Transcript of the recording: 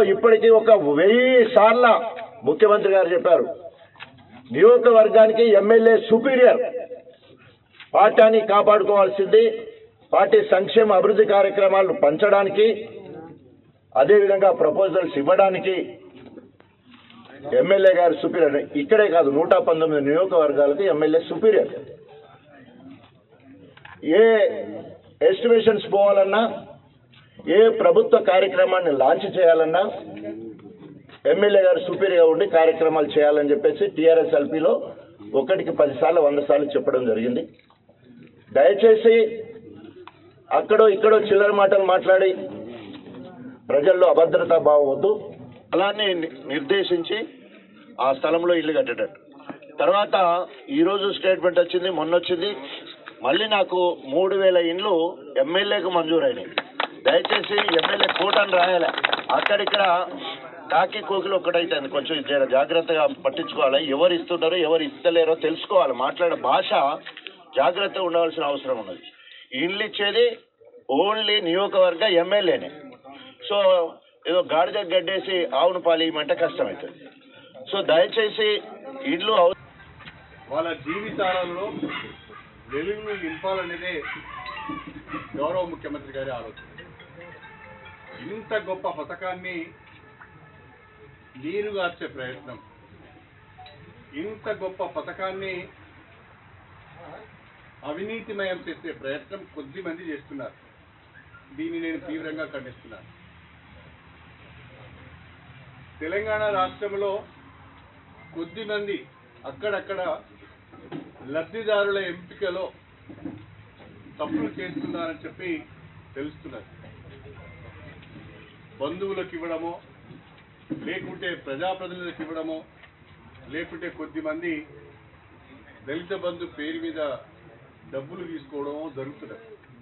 ఇప్పటికీ ఒక వెయ్యి సార్ల ముఖ్యమంత్రి గారు చెప్పారు నియోజకవర్గానికి ఎమ్మెల్యే సుపీరియర్ పార్టీని కాపాడుకోవాల్సింది పార్టీ సంక్షేమ అభివృద్ధి కార్యక్రమాలు పంచడానికి అదేవిధంగా ప్రపోజల్స్ ఇవ్వడానికి ఎమ్మెల్యే గారు సుపీరియర్ ఇక్కడే కాదు నూట పంతొమ్మిది నియోజకవర్గాలకు ఎమ్మెల్యే సుపీరియర్ ఏ ఎస్టిమేషన్స్ పోవాలన్నా ఏ ప్రభుత్వ కార్యక్రమాన్ని లాంచ్ చేయాలన్నా ఎమ్మెల్యే గారు సుపీరియర్గా ఉండి కార్యక్రమాలు చేయాలని చెప్పేసి టీఆర్ఎస్ ఎల్పీలో ఒకటికి పదిసార్లు వంద సార్లు చెప్పడం జరిగింది దయచేసి అక్కడో ఇక్కడో చిల్లర మాటలు మాట్లాడి ప్రజల్లో అభద్రతా భావం వద్దు అలానే ని- నిర్దేశించి ఆ స్థలంలో ఇల్లు కట్టేటట్టు తర్వాత ఈరోజు స్టేట్మెంట్ వచ్చింది మొన్న వచ్చింది మళ్ళీ నాకు మూడు వేల ఇండ్లు ఎమ్మెల్యేకు మంజూరైనాయి దయచేసి ఎమ్మెల్యే కోటని రాయాలి అక్కడిక్కడ కాకి కోకిలు ఒక్కటైతుంది కొంచెం జర జాగ్రత్తగా పట్టించుకోవాలి ఎవరు ఇస్తున్నారో ఎవరు ఇస్తలేరో తెలుసుకోవాలి మాట్లాడే భాష జాగ్రత్తగా ఉండవలసిన అవసరం ఉన్నది ఇండ్లు ఇచ్చేది ఓన్లీ నియోజకవర్గ ఎమ్మెల్యేనే సో ఏదో గాడిద గడ్డేసి ఆవును పాలియమంటే కష్టమవుతుంది సో దయచేసి ఇండ్లు అవ- వాళ్ళ జీవితాలలో వెలుగులు నింపాలనేదే గౌరవ ముఖ్యమంత్రి గారి ఆలోచన ఇంత గొప్ప పథకాన్ని నీరుగార్చే ప్రయత్నం ఇంత గొప్ప పథకాన్ని అవినీతిమయం చేసే ప్రయత్నం కొద్ది మంది చేస్తున్నారు దీన్ని నేను తీవ్రంగా ఖండిస్తున్నాను తెలంగాణ రాష్ట్రంలో కొద్ది మంది అక్కడక్కడ లబ్ధిదారుల ఎంపికలో తప్పులు చేస్తున్నారని చెప్పి తెలుస్తున్నది బంధువులకు ఇవ్వడమో లేకుంటే ప్రజాప్రతినిధులకు ఇవ్వడమో లేకుంటే కొద్ది మంది దళిత బంధు పేరు మీద డబ్బులు తీసుకోవడమో జరుగుతున్నది